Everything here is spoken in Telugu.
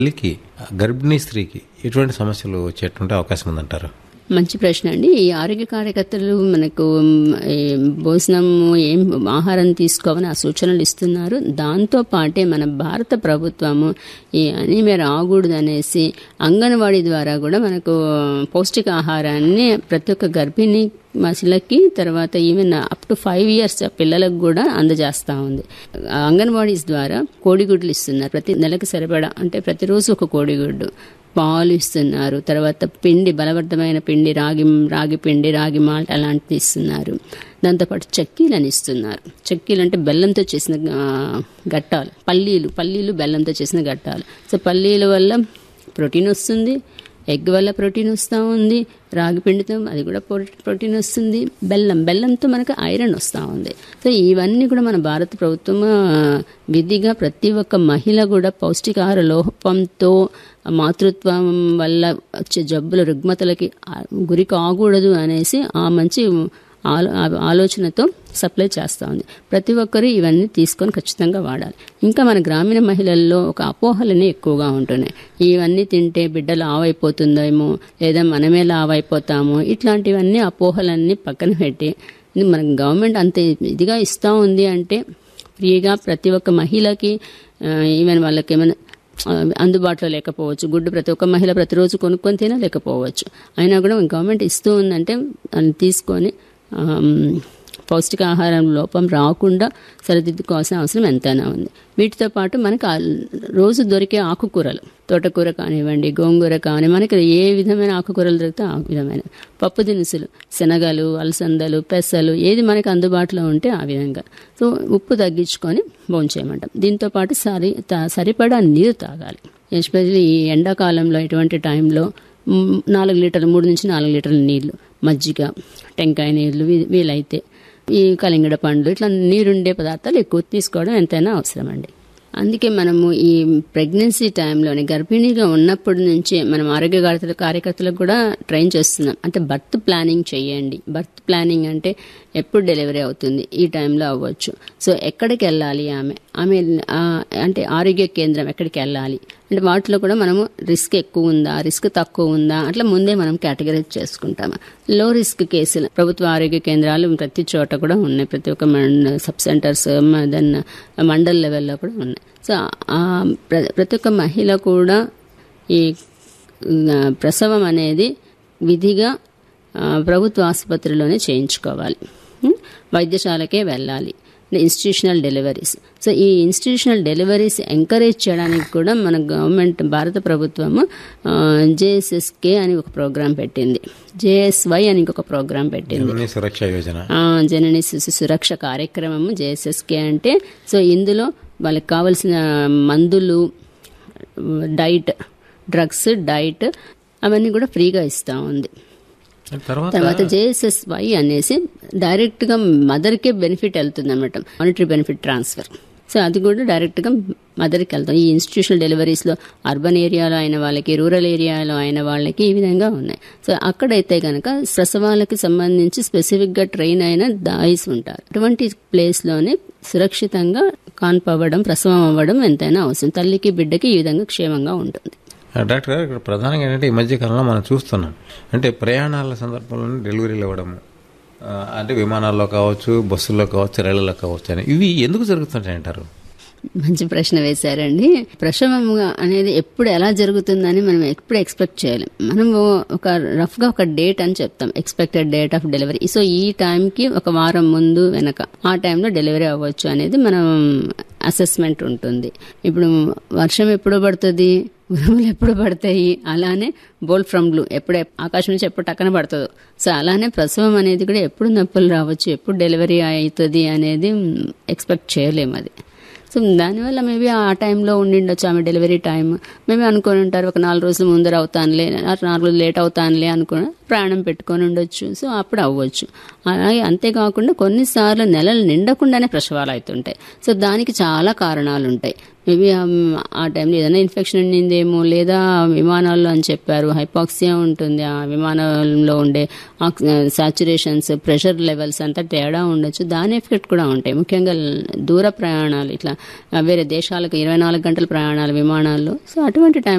తల్లికి గర్భిణీ స్త్రీకి ఎటువంటి సమస్యలు వచ్చేటువంటి అవకాశం ఉందంటారు మంచి ప్రశ్న అండి ఈ ఆరోగ్య కార్యకర్తలు మనకు మ్, ఈ భోజనం ఏం ఆహారం తీసుకోవాలని ఆ సూచనలు ఇస్తున్నారు దాంతో పాటే మన భారత ప్రభుత్వము ఈ అనీమియా రాకూడదు అనేసి అంగన్వాడీ ద్వారా కూడా మనకు పౌష్టికాహారాన్ని ప్రతి ఒక్క గర్భిణీ మహిళకి తర్వాత even up to five years పిల్లలకు కూడా అందజేస్తూ ఉంది ఆ అంగన్వాడీస్ ద్వారా కోడిగుడ్లు ఇస్తున్నారు ప్రతి నెలకు సరిపడా అంటే ప్రతిరోజు ఒక కోడిగుడ్డు పాలు ఇస్తున్నారు తర్వాత పిండి బలవర్ధమైన పిండి రాగి రాగి పిండి రాగి మాల్ట్ అలాంటివి ఇస్తున్నారు దాంతోపాటు చెక్కీలని ఇస్తున్నారు చెక్కీలు అంటే బెల్లంతో చేసిన ఆ, గట్టాలు పల్లీలు పల్లీలు బెల్లంతో చేసిన గట్టాలు సో పల్లీల వల్ల ప్రోటీన్ వస్తుంది ఎగ్ వల్ల ప్రోటీన్ వస్తూ ఉంది రాగి పిండితో అది కూడా ప్రో- ప్రోటీన్ వస్తుంది బెల్లం బెల్లంతో మనకు ఐరన్ వస్తూ ఉంది సో ఇవన్నీ కూడా మన భారత ప్రభుత్వం ఆ, విధిగా ప్రతి ఒక్క మహిళ కూడా పౌష్టికాహార లోపంతో మాతృత్వం వల్ల వచ్చే జబ్బుల రుగ్మతలకి ఆ, గురి కాకూడదు అనేసి ఆ మంచి ఆలో ఆ- ఆలోచనతో సప్లై చేస్తూ ఉంది ప్రతి ఒక్కరూ ఇవన్నీ తీసుకొని ఖచ్చితంగా వాడాలి ఇంకా మన గ్రామీణ మహిళల్లో ఒక అపోహలనే ఎక్కువగా ఉంటున్నాయి ఇవన్నీ తింటే బిడ్డలు ఆవైపోతుందేమో లేదా మనమే లావైపోతాము ఇట్లాంటివన్నీ అపోహలన్నీ పక్కన పెట్టి ఇది మన గవర్నమెంట్ అంత ఇదిగా ఇస్తూ ఉంది అంటే ఫ్రీగా ప్రతి ఒక్క మహిళకి ఈవెన్ వాళ్ళకి ఏమైనా ఆ, అందుబాటులో లేకపోవచ్చు గుడ్డు ప్రతి ఒక్క మహిళ ప్రతిరోజు కొనుక్కొని తినలేకపోవచ్చు అయినా కూడా గవర్నమెంట్ ఇస్తూ ఉందంటే దాన్ని తీసుకొని ఆమ్, పౌష్టికాహారం లోపం రాకుండా సరిదిద్దుకోవాల్సిన అవసరం ఎంతైనా ఉంది వీటితో పాటు మనకు ఆ రోజు దొరికే ఆకుకూరలు తోటకూర కానివ్వండి గోంగూర కానీ మనకి ఏ విధమైన ఆకుకూరలు దొరికితే ఆ విధమైన పప్పు దినుసులు శనగలు అలసందలు పెసలు ఏది మనకి అందుబాటులో ఉంటే ఆ విధంగా సో ఉప్పు తగ్గించుకొని భోంచేయమంటాం దీంతో పాటు సరి త- సరిపడా నీరు తాగాలి ఎస్పెషల్లీ ఈ ఎండాకాలంలో ఇటువంటి టైంలో మ్, నాలుగు లీటర్లు మూడు నుంచి నాలుగు లీటర్ల నీళ్లు మజ్జిగ టెంకాయ నీళ్లు వీ- వీలైతే ఈ కలింగడ పండ్లు ఇట్లా నీరుండే పదార్థాలు ఎక్కువ తీసుకోవడం ఎంతైనా అవసరం అండి అందుకే మనము ఈ ప్రెగ్నెన్సీ టైంలోని గర్భిణీగా ఉన్నప్పటి నుంచి మనం ఆరోగ్య కార్యకర్తలు కార్యకర్తలకు కూడా ట్రైన్ చేస్తున్నాం అంటే బర్త్ ప్లానింగ్ చేయండి బర్త్ ప్లానింగ్ అంటే ఎప్పుడు డెలివరీ అవుతుంది ఈ టైంలో అవ్వచ్చు సో ఎక్కడికి వెళ్ళాలి ఆమె ఆమె ఆ, అంటే ఆరోగ్య కేంద్రం ఎక్కడికి వెళ్ళాలి అంటే వాటిలో కూడా మనము రిస్క్ ఎక్కువ ఉందా రిస్క్ తక్కువ ఉందా అట్లా ముందే మనం కేటగరైజ్ చేసుకుంటాము లో రిస్క్ కేసులు ప్రభుత్వ ఆరోగ్య కేంద్రాలు ప్రతి చోట కూడా ఉన్నాయి ప్రతి ఒక్క మండ సబ్ సెంటర్స్ దెన్ మండల్ లెవెల్లో కూడా ఉన్నాయి సో ఆ ప్ర- ప్రతి ఒక్క మహిళ కూడా ఈ ఆ, ప్రసవం అనేది విధిగా ఆ, ప్రభుత్వ ఆసుపత్రిలోనే చేయించుకోవాలి ఉం? వైద్యశాలకే వెళ్ళాలి ఇన్స్టిట్యూషనల్ డెలివరీస్ సో ఈ ఇన్స్టిట్యూషనల్ డెలివరీస్ ఎంకరేజ్ చేయడానికి కూడా మన గవర్నమెంట్ భారత ప్రభుత్వము జేఎస్ఎస్కే అని ఒక ప్రోగ్రాం పెట్టింది జేఎస్వై అని ఇంకొక ప్రోగ్రాం పెట్టింది జననీ సురక్ష యోజన ఆ, జనని శిశు సురక్ష కార్యక్రమము జేఎస్ఎస్కే అంటే సో ఇందులో వాళ్ళకి కావలసిన మందులు డైట్ డ్రగ్స్ డైట్ అవన్నీ కూడా ఫ్రీగా ఇస్తూ ఉంది తర్వాత తర్వాత జేఎస్ఎస్వై అనేసి డైరెక్ట్గా మదర్కే బెనిఫిట్ వెళ్తుంది అనమాట మానిటరీ బెనిఫిట్ ట్రాన్స్ఫర్ సో అది కూడా డైరెక్ట్గా మదర్కి వెళ్తాం ఈ ఇన్స్టిట్యూషనల్ డెలివరీస్లో అర్బన్ ఏరియాలో అయిన వాళ్ళకి రూరల్ ఏరియాలో అయిన వాళ్ళకి ఈ విధంగా ఉన్నాయి సో అక్కడైతే కనుక ప్రసవాలకి సంబంధించి స్పెసిఫిక్గా ట్రైన్ అయిన దాయిస్ ఉంటారు అటువంటి ప్లేస్లోనే సురక్షితంగా కాన్పవ్వడం ప్రసవం అవ్వడం ఎంతైనా అవసరం తల్లికి బిడ్డకి ఈ విధంగా క్షేమంగా ఉంటుంది ఆ, డాక్టర్ గారు ఇక్కడ ప్రధానంగా ఏంటంటే ఈ మధ్య కాలంలో మనం చూస్తున్నాం అంటే ప్రయాణాల సందర్భంలో డెలివరీలు ఇవ్వడము ఆ, అంటే విమానాల్లో కావచ్చు బస్సుల్లో కావచ్చు రైళ్లలో కావచ్చు అని ఇవి ఎందుకు జరుగుతుంటాయి అంటారు మంచి ప్రశ్న వేశారండి ప్రసవం అనేది ఎప్పుడు ఎలా జరుగుతుందని మనం ఎప్పుడు ఎక్స్పెక్ట్ చేయాలి మనము ఒక రఫ్గా ఒక డేట్ అని చెప్తాం expected date of delivery so ఈ టైంకి ఒక వారం ముందు వెనక ఆ టైంలో డెలివరీ అవ్వచ్చు అనేది మనం అసెస్మెంట్ ఉంటుంది ఇప్పుడు వర్షం ఎప్పుడు పడుతుంది ఉరుములు ఎప్పుడు పడతాయి అలానే బోల్ ఫ్రమ్ బ్లూ ఎప్పుడు ఆకాశం నుంచి ఎప్పుడు టక్కన పడుతుందో సో అలానే ప్రసవం అనేది కూడా ఎప్పుడు నొప్పులు రావచ్చు ఎప్పుడు డెలివరీ అవుతుంది అనేది ఎక్స్పెక్ట్ చేయలేము అది సో దానివల్ల మేబీ ఆ టైంలో ఉండిండొచ్చు ఆమె డెలివరీ టైం మేబీ అనుకొని ఉంటారు ఒక నాలుగు రోజుల ముందర అవుతానులే ఆ నాలుగు రోజులు లేట్ అవుతానులే అనుకుని ప్రయాణం పెట్టుకొని ఉండొచ్చు సో అప్పుడు అవ్వచ్చు అలాగే అంతేకాకుండా కొన్నిసార్లు నెలలు నిండకుండానే ప్రసవాలు అవుతుంటాయి సో దానికి చాలా కారణాలు ఉంటాయి మేబీ ఆ టైంలో ఏదైనా ఇన్ఫెక్షన్ ఉండిందేమో లేదా విమానాల్లో అని చెప్పారు హైపాక్సియా ఉంటుంది ఆ విమానంలో ఉండే సాచురేషన్స్ ప్రెషర్ లెవెల్స్ అంతా తేడా ఉండొచ్చు దాని ఎఫెక్ట్ కూడా ఉంటాయి ముఖ్యంగా దూర ప్రయాణాలు ఇట్లా వేరే దేశాలకు ఇరవై నాలుగు గంటల ప్రయాణాలు విమానాల్లో సో అటువంటి టైం